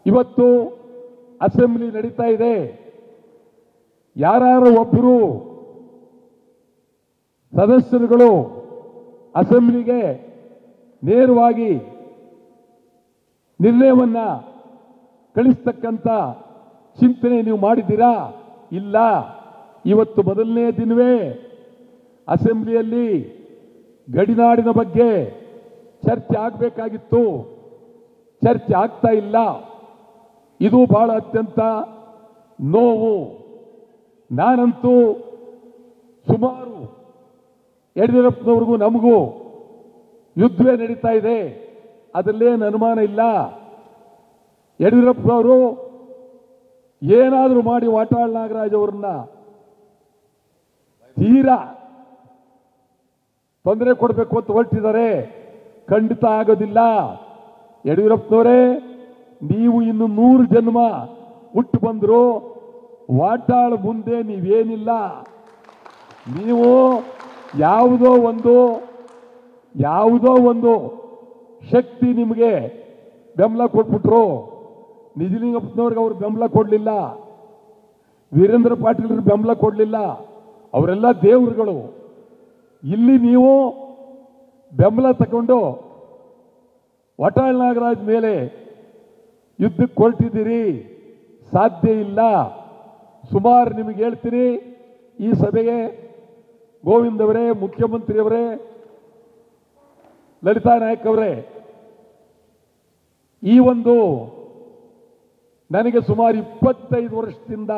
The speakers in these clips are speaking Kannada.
ಇವತ್ತು ಅಸೆಂಬ್ಲಿ ನಡೀತಾ ಇದೆ ಯಾರು ಒಬ್ಬರು ಸದಸ್ಯರುಗಳು ಅಸೆಂಬ್ಲಿಗೆ ನೇರವಾಗಿ ನಿರ್ಣಯವನ್ನ ಕಳಿಸ್ತಕ್ಕಂಥ ಚಿಂತನೆ ನೀವು ಮಾಡಿದ್ದೀರಾ ಇಲ್ಲ ಇವತ್ತು ಮೊದಲನೇ ದಿನವೇ ಅಸೆಂಬ್ಲಿಯಲ್ಲಿ ಗಡಿನಾಡಿನ ಬಗ್ಗೆ ಚರ್ಚೆ ಆಗಬೇಕಾಗಿತ್ತು ಚರ್ಚೆ ಆಗ್ತಾ ಇಲ್ಲ ಇದು ಬಹಳ ಅತ್ಯಂತ ನೋವು ನಾನಂತೂ ಸುಮಾರು ಯಡಿಯೂರಪ್ಪನವ್ರಿಗೂ ನಮಗೂ ಯುದ್ಧವೇ ನಡೀತಾ ಇದೆ ಅದರಲ್ಲೇನು ಅನುಮಾನ ಇಲ್ಲ ಯಡಿಯೂರಪ್ಪನವರು ಏನಾದರೂ ಮಾಡಿ ವಾಟಾಳ್ ನಾಗರಾಜ್ ಅವರನ್ನ ತೀರಾ ತೊಂದರೆ ಕೊಡಬೇಕು ಅಂತ ಹೊರಟಿದ್ದಾರೆ ಖಂಡಿತ ಆಗೋದಿಲ್ಲ ಯಡಿಯೂರಪ್ಪನವರೇ ನೀವು ಇನ್ನು ನೂರು ಜನ್ಮ ಹುಟ್ಟು ಬಂದ್ರು ವಾಟಾಳ್ ಮುಂದೆ ನೀವೇನಿಲ್ಲ ನೀವು ಯಾವುದೋ ಒಂದು ಯಾವುದೋ ಒಂದು ಶಕ್ತಿ ನಿಮಗೆ ಬೆಂಬಲ ಕೊಟ್ಬಿಟ್ರು ನಿಜಲಿಂಗಪ್ಪನವ್ರಿಗೆ ಅವ್ರು ಬೆಂಬಲ ಕೊಡಲಿಲ್ಲ ವೀರೇಂದ್ರ ಪಾಟೀಲ್ರಿಗೆ ಬೆಂಬಲ ಕೊಡಲಿಲ್ಲ ಅವರೆಲ್ಲ ದೇವರುಗಳು ಇಲ್ಲಿ ನೀವು ಬೆಂಬಲ ತಗೊಂಡು ವಟಾಳ್ ನಾಗರಾಜ್ ಮೇಲೆ ಯುದ್ಧಕ್ಕೆ ಹೊರಟಿದ್ದೀರಿ ಸಾಧ್ಯ ಇಲ್ಲ ಸುಮಾರು ನಿಮಗೆ ಹೇಳ್ತೀನಿ ಈ ಸಭೆಗೆ ಗೋವಿಂದ್ ಅವರೇ ಮುಖ್ಯಮಂತ್ರಿಯವರೇ ಲಲಿತಾ ನಾಯಕ್ ಅವರೇ ಈ ಒಂದು ನನಗೆ ಸುಮಾರು ಇಪ್ಪತ್ತೈದು ವರ್ಷದಿಂದ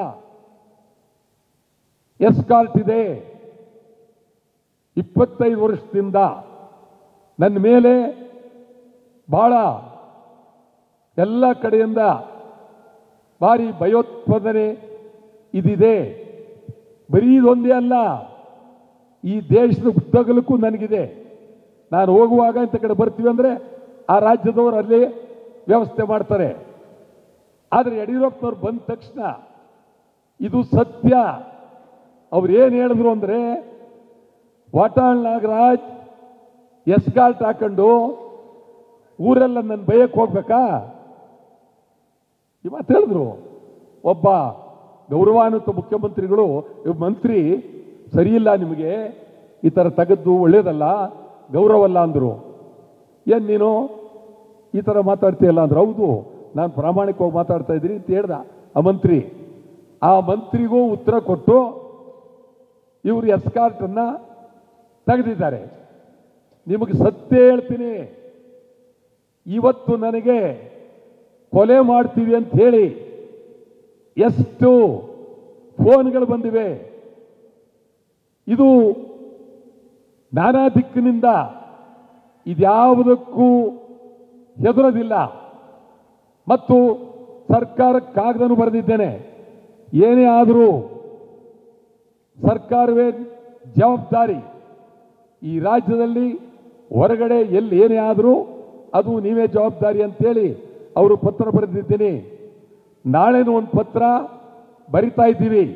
ಎಸ್ಕಾರ್ಟ್ ಇದೆ ಇಪ್ಪತ್ತೈದು ವರ್ಷದಿಂದ ನನ್ನ ಮೇಲೆ ಬಹಳ ಎಲ್ಲ ಕಡೆಯಿಂದ ಭಾರಿ ಭಯೋತ್ಪಾದನೆ ಇದಿದೆ ಬರೀ ಇದೊಂದೇ ಅಲ್ಲ ಈ ದೇಶದ ಉದ್ದಗಲಕ್ಕೂ ನನಗಿದೆ ನಾನು ಹೋಗುವಾಗ ಇಂಥ ಕಡೆ ಬರ್ತೀವಿ ಅಂದರೆ ಆ ರಾಜ್ಯದವರು ಅಲ್ಲಿ ವ್ಯವಸ್ಥೆ ಮಾಡ್ತಾರೆ ಆದರೆ ಯಡಿಯೂರಪ್ಪನವ್ರು ಬಂದ ತಕ್ಷಣ ಇದು ಸತ್ಯ ಅವ್ರು ಏನು ಹೇಳಿದ್ರು ಅಂದರೆ ವಾಟಾಳ್ ನಾಗರಾಜ್ ಎಸ್ಗಾಲ್ಟ್ ಹಾಕೊಂಡು ಊರೆಲ್ಲ ನನ್ನ ಭಯಕ್ಕೆ ಹೋಗ್ಬೇಕಾ ಈ ಮಾತು ಹೇಳಿದ್ರು ಒಬ್ಬ ಗೌರವಾನ್ವಿತ ಮುಖ್ಯಮಂತ್ರಿಗಳು ಇವ್ ಮಂತ್ರಿ ಸರಿಯಿಲ್ಲ ನಿಮಗೆ ಈ ಥರ ತೆಗೆದ್ದು ಒಳ್ಳೇದಲ್ಲ ಗೌರವಲ್ಲ ಅಂದರು ಏನು ನೀನು ಈ ಥರ ಮಾತಾಡ್ತೀಯಲ್ಲ ಅಂದ್ರೆ ಹೌದು ನಾನು ಪ್ರಾಮಾಣಿಕವಾಗಿ ಮಾತಾಡ್ತಾ ಇದ್ದೀನಿ ಅಂತ ಹೇಳ್ದ ಆ ಮಂತ್ರಿ ಆ ಮಂತ್ರಿಗೂ ಉತ್ತರ ಕೊಟ್ಟು ಇವರು ಎಸ್ಕಾರ್ಟನ್ನ ತೆಗೆದಿದ್ದಾರೆ ನಿಮಗೆ ಸತ್ಯ ಹೇಳ್ತೀನಿ ಇವತ್ತು ನನಗೆ ಕೊಲೆ ಮಾಡ್ತೀವಿ ಅಂತ ಹೇಳಿ ಎಷ್ಟು ಫೋನ್ಗಳು ಬಂದಿವೆ ಇದು ನಾನಾ ದಿಕ್ಕಿನಿಂದ ಇದ್ಯಾವುದಕ್ಕೂ ಹೆದರೋದಿಲ್ಲ ಮತ್ತು ಸರ್ಕಾರಕ್ಕೆ ಕಾಗದನು ಬರೆದಿದ್ದೇನೆ ಏನೇ ಆದರೂ ಸರ್ಕಾರವೇ ಜವಾಬ್ದಾರಿ ಈ ರಾಜ್ಯದಲ್ಲಿ ಹೊರಗಡೆ ಎಲ್ಲಿ ಏನೇ ಆದರೂ ಅದು ನೀವೇ ಜವಾಬ್ದಾರಿ ಅಂತೇಳಿ ಅವರು ಪತ್ರ ಬರೆದಿದ್ದೀನಿ ನಾಳೆನೂ ಒಂದು ಪತ್ರ ಬರಿತಾ ಇದ್ದೀವಿ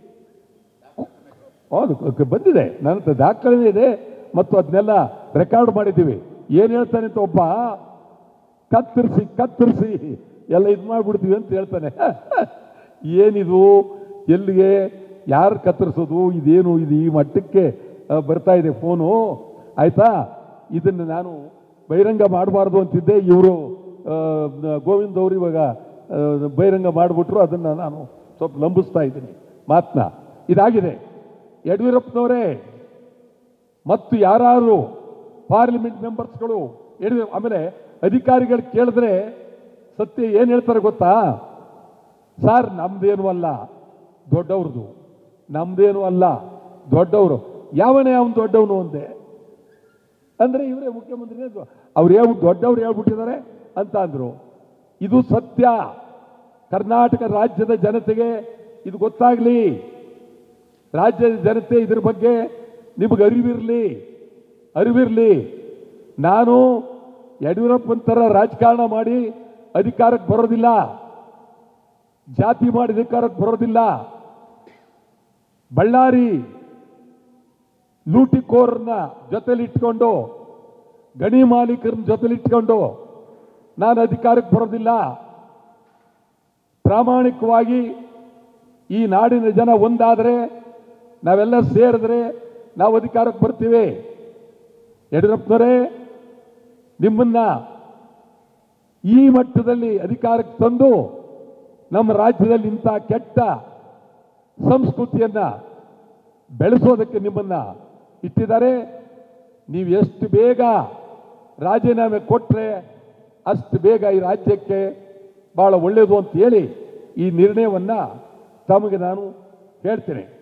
ಹೌದು ಕ- ಬಂದಿದೆ ನನ್ನ ಹತ್ರ ದಾಖಲೆ ಇದೆ ಮತ್ತು ಅದನ್ನೆಲ್ಲ ರೆಕಾರ್ಡ್ ಮಾಡಿದ್ದೀವಿ ಏನು ಹೇಳ್ತಾನೆ ಅಂತ ಒಬ್ಬ ಕತ್ತರಿಸಿ ಕತ್ತರಿಸಿ ಎಲ್ಲ ಇದು ಮಾಡ್ಬಿಡ್ತೀವಿ ಅಂತ ಹೇಳ್ತಾನೆ ಏನಿದು ಎಲ್ಲಿಗೆ ಯಾರು ಕತ್ತರಿಸೋದು ಇದೇನು ಇದು ಈ ಮಟ್ಟಕ್ಕೆ ಆ, ಬರ್ತಾ ಇದೆ ಫೋನು ಆಯ್ತಾ ಇದನ್ನು ನಾನು ಬಹಿರಂಗ ಮಾಡಬಾರ್ದು ಅಂತಿದ್ದೆ ಇವರು ಗೋವಿಂದ್ ಅವರು ಇವಾಗ ಆ, ಬಹಿರಂಗ ಮಾಡಿಬಿಟ್ರು ಅದನ್ನು ನಾನು ಸ್ವಲ್ಪ ಲಂಬಿಸ್ತಾ ಇದ್ದೀನಿ ಮಾತನ್ನ ಇದಾಗಿದೆ ಯಡಿಯೂರಪ್ಪನವರೇ ಮತ್ತು ಯಾರು ಪಾರ್ಲಿಮೆಂಟ್ ಮೆಂಬರ್ಸ್ಗಳು ಯಡಿಯೂರಪ್ಪ ಆಮೇಲೆ ಅಧಿಕಾರಿಗಳು ಕೇಳಿದ್ರೆ ಸತ್ಯ ಏನು ಹೇಳ್ತಾರೆ ಗೊತ್ತಾ ಸರ್ ನಮ್ದೇನು ಅಲ್ಲ ದೊಡ್ಡವ್ರದು ನಮ್ದೇನು ಅಲ್ಲ ದೊಡ್ಡವರು ಯಾವನೇ ಅವನು ದೊಡ್ಡವನು ಅಂದೆ ಅಂದ್ರೆ ಇವರೇ ಮುಖ್ಯಮಂತ್ರಿ ಅವ್ರು ಹೇಳ್ ದೊಡ್ಡವ್ರು ಹೇಳ್ಬಿಟ್ಟಿದ್ದಾರೆ ಅಂತ ಅಂದ್ರು ಇದು ಸತ್ಯ ಕರ್ನಾಟಕ ರಾಜ್ಯದ ಜನತೆಗೆ ಇದು ಗೊತ್ತಾಗ್ಲಿ ರಾಜ್ಯದ ಜನತೆ ಇದ್ರ ಬಗ್ಗೆ ನಿಮಗೆ ಅರಿವಿರಲಿ ಅರಿವಿರಲಿ ನಾನು ಯಡಿಯೂರಪ್ಪನ ಥರ ರಾಜಕಾರಣ ಮಾಡಿ ಅಧಿಕಾರಕ್ಕೆ ಬರೋದಿಲ್ಲ ಜಾತಿ ಮಾಡಿ ಅಧಿಕಾರಕ್ಕೆ ಬರೋದಿಲ್ಲ ಬಳ್ಳಾರಿ ಲೂಟಿಕೋರನ್ನ ಜೊತೆಲಿಟ್ಕೊಂಡು ಗಣಿ ಮಾಲೀಕರನ್ನ ಜೊತೆಲಿಟ್ಕೊಂಡು ನಾನು ಅಧಿಕಾರಕ್ಕೆ ಬರೋದಿಲ್ಲ ಪ್ರಾಮಾಣಿಕವಾಗಿ ಈ ನಾಡಿನ ಜನ ಒಂದಾದರೆ ನಾವೆಲ್ಲ ಸೇರಿದ್ರೆ ನಾವು ಅಧಿಕಾರಕ್ಕೆ ಬರ್ತೀವಿ ಯಡಿಯೂರಪ್ಪನವರೇ ನಿಮ್ಮನ್ನ ಈ ಮಟ್ಟದಲ್ಲಿ ಅಧಿಕಾರಕ್ಕೆ ತಂದು ನಮ್ಮ ರಾಜ್ಯದಲ್ಲಿ ಇಂಥ ಕೆಟ್ಟ ಸಂಸ್ಕೃತಿಯನ್ನ ಬೆಳೆಸೋದಕ್ಕೆ ನಿಮ್ಮನ್ನ ಇಟ್ಟಿದ್ದಾರೆ ನೀವು ಎಷ್ಟು ಬೇಗ ರಾಜೀನಾಮೆ ಕೊಟ್ಟರೆ ಅಷ್ಟು ಬೇಗ ಈ ರಾಜ್ಯಕ್ಕೆ ಬಹಳ ಒಳ್ಳೆಯದು ಅಂತ ಹೇಳಿ ಈ ನಿರ್ಣಯವನ್ನ ತಮಗೆ ನಾನು ಹೇಳ್ತೇನೆ